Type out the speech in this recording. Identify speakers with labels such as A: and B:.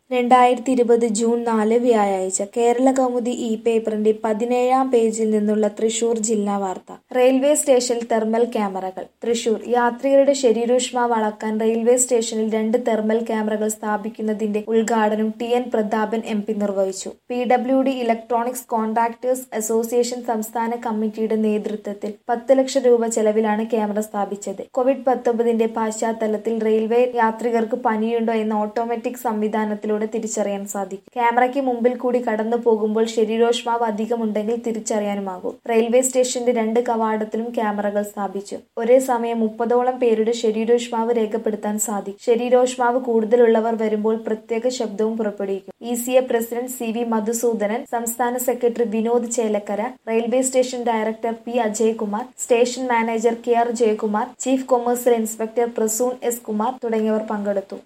A: രണ്ടായിരത്തി ഇരുപത് ജൂൺ നാല് വ്യാഴാഴ്ച കേരളകൗമുദി ഈ പേപ്പറിന്റെ പതിനേഴാം പേജിൽ നിന്നുള്ള തൃശൂർ ജില്ലാ വാർത്ത റെയിൽവേ സ്റ്റേഷനിൽ തെർമൽ ക്യാമറകൾ തൃശൂർ യാത്രികരുടെ ശരീരോഷ്മാവ് അളക്കാൻ റെയിൽവേ സ്റ്റേഷനിൽ രണ്ട് തെർമൽ ക്യാമറകൾ സ്ഥാപിക്കുന്നതിന്റെ ഉദ്ഘാടനം T N Prathapan M P നിർവഹിച്ചു P W D electronics contractors association സംസ്ഥാന കമ്മിറ്റിയുടെ നേതൃത്വത്തിൽ പത്ത് ലക്ഷം രൂപ ചെലവിലാണ് ക്യാമറ സ്ഥാപിച്ചത് കോവിഡ് പത്തൊമ്പതിന്റെ പശ്ചാത്തലത്തിൽ റെയിൽവേ യാത്രികർക്ക് പനിയുണ്ടോ എന്ന ഓട്ടോമാറ്റിക് സംവിധാനത്തിലൂടെ തിരിച്ചറിയാൻ സാധിക്കും ക്യാമറയ്ക്ക് മുമ്പിൽ കൂടി കടന്നു പോകുമ്പോൾ ശരീരോഷ്മാവ് അധികമുണ്ടെങ്കിൽ തിരിച്ചറിയാനുമാകും റെയിൽവേ സ്റ്റേഷന്റെ രണ്ട് കവാടത്തിലും ക്യാമറകൾ സ്ഥാപിച്ചു ഒരേ സമയം മുപ്പതോളം പേരുടെ ശരീരോഷ്മാവ് രേഖപ്പെടുത്താൻ സാധിക്കും ശരീരോഷ്മാവ് കൂടുതലുള്ളവർ വരുമ്പോൾ പ്രത്യേക ശബ്ദവും പുറപ്പെടുവിക്കും E C A president C V Madhusoodanan സംസ്ഥാന secretary Vinod Chelakkara railway station director P Ajaykumar station manager K R Jayakumar chief commercial inspector Prasoon S Kumar തുടങ്ങിയവർ പങ്കെടുത്തു